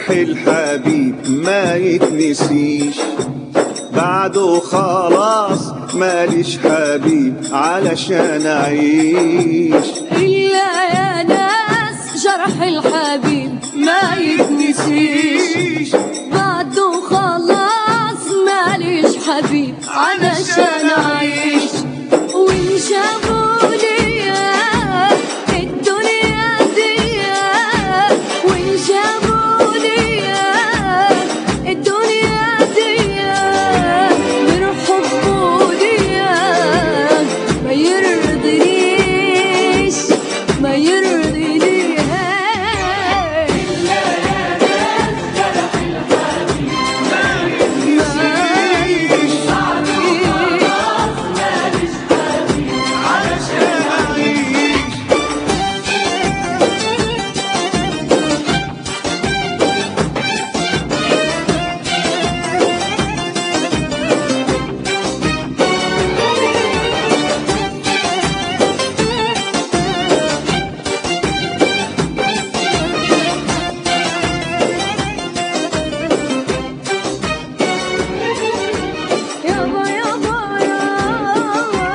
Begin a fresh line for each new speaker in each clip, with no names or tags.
جرح الحبيب ما يتنسيش بعده خلاص ماليش حبيب علشان اعيش
إلا يا ناس جرح الحبيب ما يتنسيش بعده خلاص ماليش حبيب علشان أعيش وإن جابوا ليا الدنيا دي وإن جابوا ليا الدنيا دي من حبه ليا ما يرضينيش ما يرضينيش
علشان اعيش
يابا يابا يابا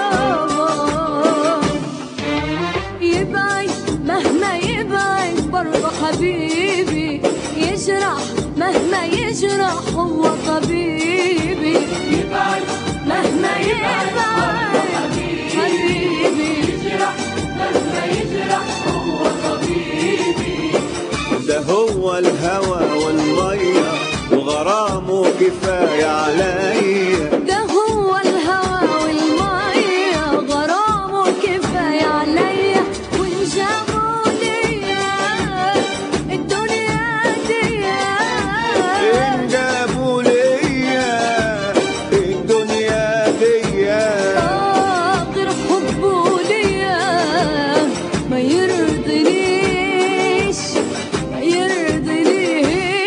يبعد مهما يبعد برضه حبيبي يجرح مهما يجرح هو طبيبي يبعد مهما يبعد حبيبي يجرح مهما يجرح هو طبيبي
ده هو الهوى والمية وغرامه كفاية عليا
ده هو الهوى والمية غرامه كفاية عليا وإن جابوا ليا الدنيا دي
إن جابوا ليا الدنيا دي
آخر حبه ليا ما يرضينيش ما يرضينيش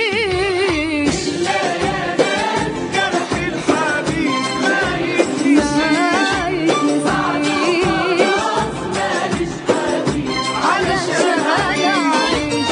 جرح الحبيب ما
ما يتنسيش علشان أعيش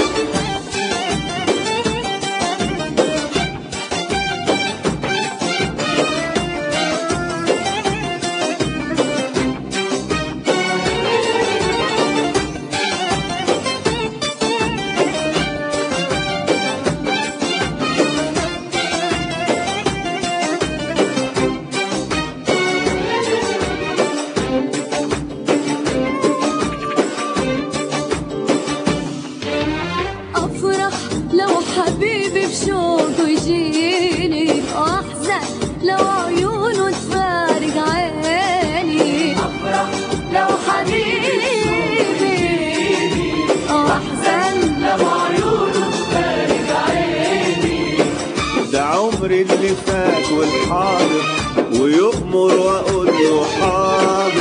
افرح لو حبيبي بشوقه يجيني واحزن لو عيونه تفارق عيني افرح لو حبيبي واحزن لو عيونه تفارق عيني
ده عمري اللي فات والحاضر ويؤمر واقول له حاضر